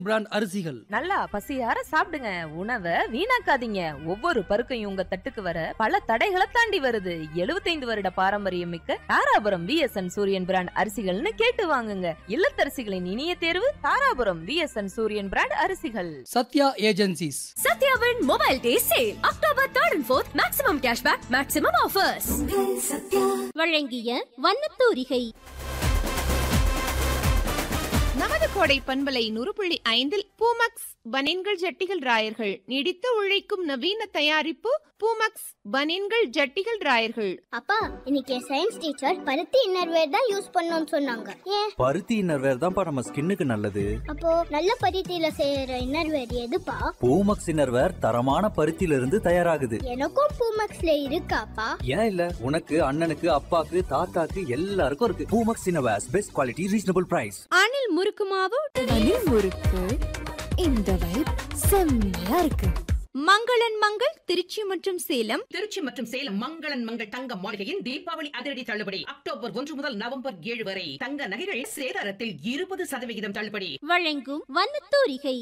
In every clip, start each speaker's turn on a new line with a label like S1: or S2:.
S1: brand அரிசிகள்
S2: நல்லா பசியார சாப்பிடுங்க உணவை வீணாக்காதீங்க ஒவ்வொரு பருக்கையும் உங்க தட்டுக்கு வர பல தடைகளை தாண்டி வருது 75 வருட பாரம்பரியம் மிக்க தாராபுரம் விஎஸ்என் சூரியன் பிராண்ட் அரிசிகள்னு கேட்டு வாங்குங்க இல்லத்தரசிகளின் இனிய தேர்வு தாராபுரம் விஎஸ்என் சூரியன் பிராண்ட் அரிசிகள்
S1: சத்யா ஏஜென்சிஸ்
S3: சத்யாவின் mobile day sale October third and fourth maximum cashback maximum offers
S4: வழங்கிய வண்ணத்தூரிகை
S5: நமது கோடை பண்பலை நூறு புள்ளி ஐந்தில் பூமக்ஸ் பனின்கள் ஜட்டிகள் ராயர்கள் நீடித்து உழைக்கும் நவீன தயாரிப்பு பூமக்ஸ் பனின்கள் ஜட்டிகள் ராயர்கள்
S4: அப்பா இன்னைக்கு சயின்ஸ் டீச்சர் பருத்தி இன்னர்வேர் தான் யூஸ் பண்ணணும்னு சொன்னாங்க ஏன்
S6: பருத்தி இன்னர்வேர் தான்ப்பா நம்ம ஸ்கின்னுக்கு நல்லது
S4: அப்போ நல்ல பருத்தியில செய்யற இன்னர்வேர் எதுப்பா
S6: பூமக்ஸ் இன்னர்வேர் தரமான பருத்தியில இருந்து தயாராகுது
S4: எனக்கும் பூமக்ஸ்ல இருக்காப்பா
S6: ஏன் இல்ல உனக்கு அண்ணனுக்கு அப்பாக்கு தாத்தாக்கு எல்லாருக்கும் இருக்கு Poomex innerwears best quality reasonable price
S3: Anil முறுக்கு மாவு அணில் முறுக்கு இந்த வைப் செம்மையா இருக்கு மங்களன் மங்கள் திருச்சி மற்றும் சேலம்
S7: திருச்சி மற்றும் சேலம் மங்களன் மங்கள் தங்க மாளிகையின் தீபாவளி அதிரடி தள்ளுபடி அக்டோபர் ஒன்று முதல் நவம்பர் ஏழு வரை தங்க நகைகள் சேதாரத்தில் இருபது சதவிகிதம் தள்ளுபடி
S4: வழங்கும் வண்ணத்தூரிகை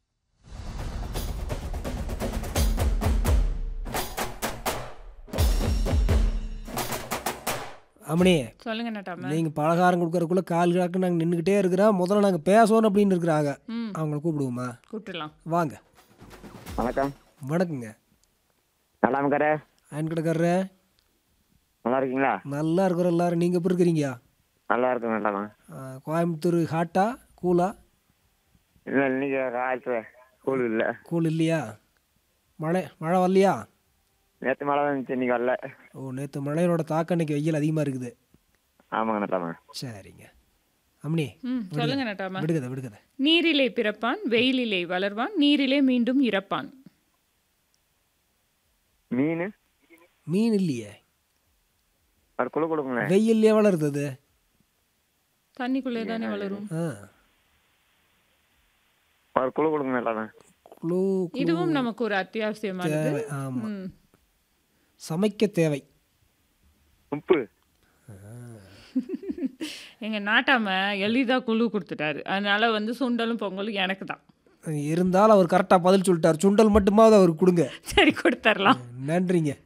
S8: அம்மணி
S9: சொல்லுங்க நட்டாம
S8: நீங்க பலகாரம் கொடுக்கறதுக்குள்ள கால் கிழக்கு நாங்கள் நின்றுக்கிட்டே இருக்கிறோம் முதல்ல நாங்கள் பேசணும் அப்படின்னு இருக்கிறாங்க
S9: ம்
S8: அவங்கள கூப்பிடுவோமா
S9: கூப்பிட்டுலாம்
S8: வாங்க
S10: வணக்கம்
S8: வணக்கங்க
S10: நல்லா இருக்கற
S8: அயன் கிடக்கற
S10: நல்லா இருக்கீங்களா
S8: நல்லா இருக்கிற எல்லாரும் நீங்கள் எப்படி இருக்கிறீங்க
S10: நல்லா இருக்கும் நல்லாமா
S8: ஆ, கோயம்புத்தூர் ஹாட்டா கூலா
S10: இல்லை இன்னைக்கு காய்ச்சல் ஸ்கூல் இல்லை
S8: கூல் இல்லையா மழை மழை வரலையா
S10: நேற்று மழை வந்துச்சு இன்னைக்கு வரல
S8: ஓ நேற்று மழையோட தாக்கம் இன்னைக்கு வெயில் அதிகமாக இருக்குது
S10: ஆமாங்க நல்லாமா
S8: சரிங்க அம்மணி
S9: ம் சொல்லுங்க நட்டாம
S8: விடுகதை விடுகதை
S9: நீரிலே பிறப்பான் வெயிலிலே வளர்வான் நீரிலே மீண்டும் இறப்பான்
S10: மீன்
S8: மீன் இல்லையே
S10: ஒரு குழு கொடுங்களேன்
S8: வெயில்லையே வளருது அது
S9: தண்ணிக்குள்ளே தானே வளரும்
S8: ஆ
S10: ஒரு குழு கொடுங்க நல்லாமா
S8: குளூ
S9: இதுவும் நமக்கு ஒரு அத்தியாவசியமானது
S8: தேவை ஆமாம்
S9: ம்
S8: சமைக்க தேவை
S10: உப்பு
S9: எங்க நாட்டாம எளிதா குழு கொடுத்துட்டாரு அதனால வந்து சுண்டலும் பொங்கலும் எனக்கு தான்
S8: இருந்தாலும் அவர் கரெக்டாக பதில் சொல்லிட்டார் சுண்டல் மட்டுமாவது அவருக்கு கொடுங்க
S9: சரி கொடுத்துடலாம்
S8: நன்றிங்க